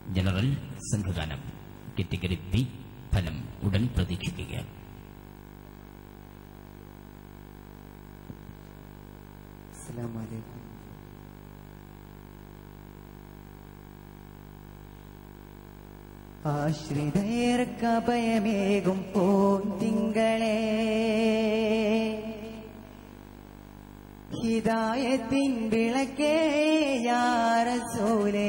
general സംഘഗാനം category B ഫലം ഉടൻ പ്രതീക്ഷിക്കുകയാണ് അസ്സലാമു അലൈക്കും ആശ്രിതയർക്കഭയമേകും പോൻ തിങ്കളെ ഹിദായത്തിൻ വിളക്കേ യാറസൂലേ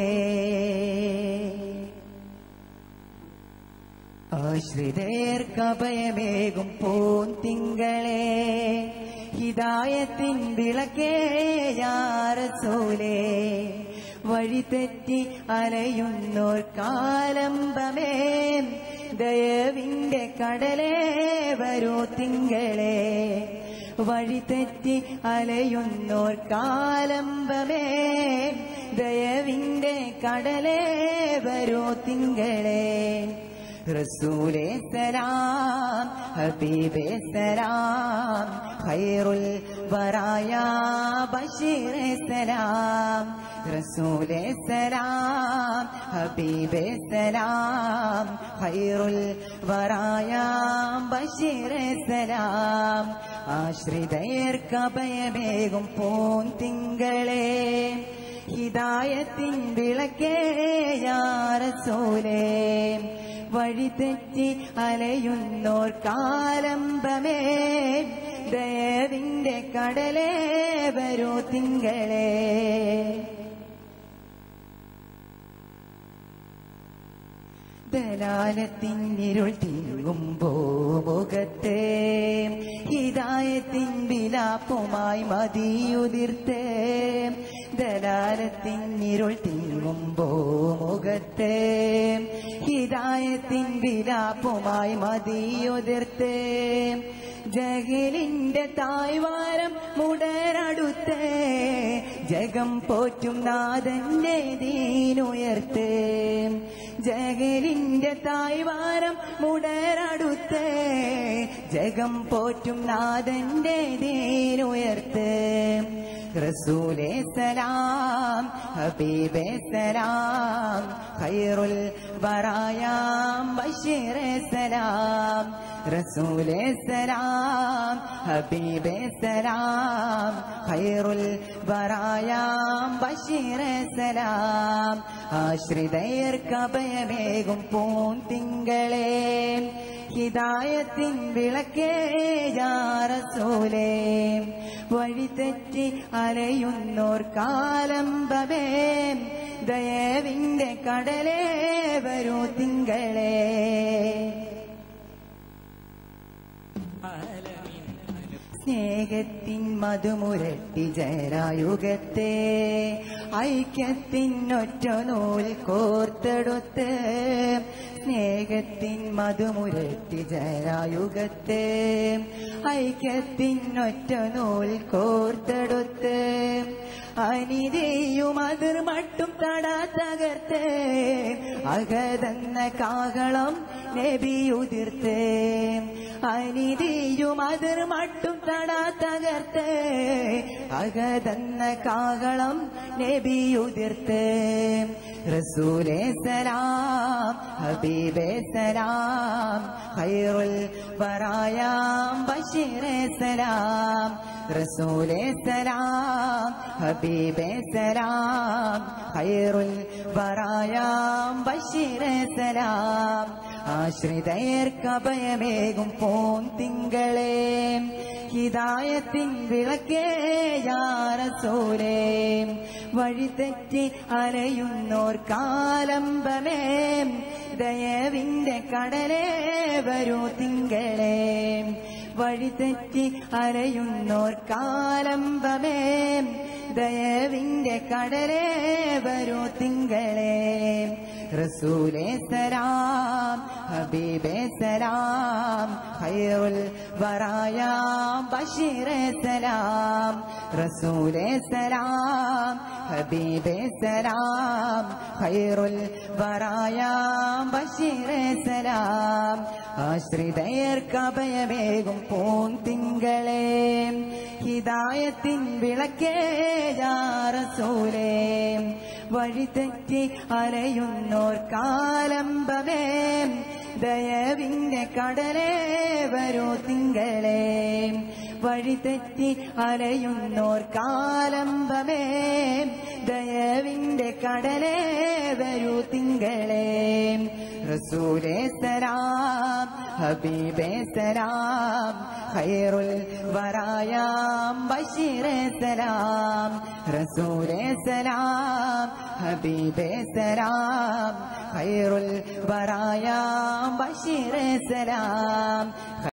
ആശ്രിതയർക്കഭയമേകും പോൻ തിങ്കളെ ഹിദായത്തിൻ വിളക്കേ യാറസൂലേ വഴിതെറ്റി അലയുന്നോർ കാലംബമേ ദയവിന്റെ കടലേ വരൂ തിങ്കളെ വഴിതെറ്റി അലയുന്നോർ കാലംബമേ ദയവിന്റെ കടലേ വരൂ തിങ്കളെ റസൂലേ സലാം ഹബീബേ സലാം ഖൈറുൽ വറായ ബഷീറേ സലാം റസൂലേ സലാം ഹബീബേ സലാം ഖൈറുൽ വറായ ബഷീറേ സലാം ആശ്രിതയർക്കഭയമേകും പോൻ തിങ്കളേ ഹിദായത്തിൻ വിളക്കേ യാറസൂലേ വഴിതെറ്റി അലയുന്നോർ കാലംബമേ ദയവിന്റെ കടലേ വരൂ തിങ്കളേ ദലാലത്തിൻ ഇരുൾ തിങ്ങുമ്പോ മുഖത്തെ ഹിദായത്തിൻ വിലാപ്പുമായി മതിയുതിർത്തേ ദലാലത്തിൻ ഇരുൾ തിങ്ങുമ്പോ മുഖത്തെ ഹിദായത്തിൻ വിലാപ്പുമായി മതിയുതിർത്തേ ജഗലിന്റെ തായ്വാരം മുടരടുത്ത് ജഗം പോറ്റും നാഥന്റെ ദീനുയർത്ത് ജഗലിന്റെ തായ്വാരം മുടരടുത്ത് ജഗം പോറ്റും നാഥന്റെ ദീനുയർത്ത് റസൂലേ സലാം ഹബീബേ സലാം ഖൈറുൽ വറായാം ബഷീറേ സലാം റസൂലേ സലാം ഹബീബേ സലാം ഖൈറുൽ വറായാം ബഷീറേ സലാം ആശ്രിതയർക്കഭയമേകും പൂൻ തിങ്കളേ ഹിദായത്തിൻ വിളക്കേ യാറസൂലേ വഴിതെറ്റി അലയുന്നോർ കാലംബമേ ദയവിന്റെ കടലേ വരൂ തിങ്കളേ സ്നേഹത്തിൻ മധുമുരട്ടി ജരായുഗത്തെ ഐക്യത്തിനൊറ്റ നൂൽ കോർത്തെടുത്ത് സ്നേഹത്തിൻ മധുമുരട്ടി ജരായുഗത്തെ ഐക്യത്തിനൊറ്റ നൂൽ കോർത്തെടുത്ത് അനിതയും അതിർ മട്ടും തടാ തകർത്ത് അകതെന്ന കാഹളം നബിയുതിർത്ത് അനിതയും അതിർ മട്ടും തടാ തകർത്ത് അകതെന്ന കാഹളം നബിയുതിർത്ത് റസൂലേ സലാം ഹബീബേ സലാം ഖൈറുൽ വറായാം ബഷീറേ സലാം റസൂലേ സലാം ഹബീബേ സലാം ഖൈറുൽ വറായാം ബഷീറേ സലാം ആശ്രിതയർക്കഭയമേകും പോൻ തിങ്കളേ ഹിദായത്തിൻ വിളക്കേ യാറസൂലേ വഴിതെറ്റി അലയുന്നോർ കാലംബമേ ദയവിന്റെ കടലേ വരൂ തിങ്കളേ വഴിതെറ്റി അലയുന്നോർ കാലംബമേ ദയവിന്റെ കടലേ വരൂ തിങ്കളേ റസൂലേ സലാം ഹബീബേ സലാം ഖൈറുൽ വറായാം ബഷീറേ സലാം റസൂലേ സലാം ഹബീബേ സലാം ഖൈറുൽ വറായാം ബഷീറേ സലാം ആശ്രിതയർക്കഭയമേകും പൂൻ തിങ്കളേ ഹിദായത്തിൻ വിളക്കേ യാറസൂലേ വഴിതെറ്റി അലയുന്നോർ കാലംബമേ ദയവിന്റെ കടലേ വരൂ തിങ്കളേ വഴിതെറ്റി അലയുന്നോർ കാലംബമേ ദയവിന്റെ കടലേ വരൂ തിങ്കളേ റസൂലേ സലാം ഹബീബേ സലാം ഖൈറുൽ വറായാം ബഷീറേ സലാം റസൂലേ സലാം ഹബീബേ സലാം ഖൈറുൽ വറായാം ബഷീറേ സലാം